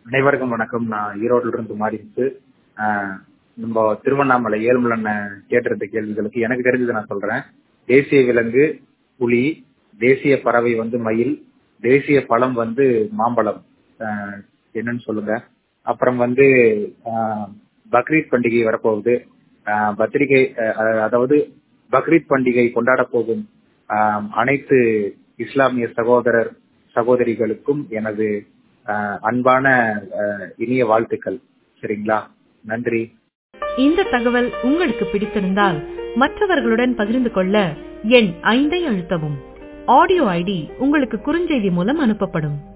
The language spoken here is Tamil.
அனைவருக்கும் வணக்கம் நான் ஈரோட்டில இருந்து மாறிச்சு நம்ம திருவண்ணாமலை ஏழுமலன் கேட்டிருந்த கேள்விகளுக்கு எனக்கு தெரிஞ்சதை நான் சொல்றேன் தேசிய விலங்கு புலி தேசிய பறவை வந்து மயில் தேசிய பழம் வந்து மாம்பழம் ஆஹ் என்னன்னு சொல்லுங்க அப்புறம் வந்து ஆஹ் பக்ரீத் பண்டிகை வரப்போகுது ஆஹ் பத்திரிகை அஹ் அதாவது பக்ரீத் பண்டிகை கொண்டாட போகும் ஆஹ் அனைத்து இஸ்லாமிய சகோதரர் சகோதரிகளுக்கும் எனது ஆஹ் அன்பான ஆஹ் இனிய வாழ்த்துக்கள் சரிங்களா நன்றி இந்த தகவல் உங்களுக்கு பிடித்திருந்தால் மற்றவர்களுடன் பகிர்ந்து கொள்ள எண் ஐந்தை அழுத்தவும் ஆடியோ ஐடி உங்களுக்கு குறுஞ்செய்தி மூலம் அனுப்பப்படும்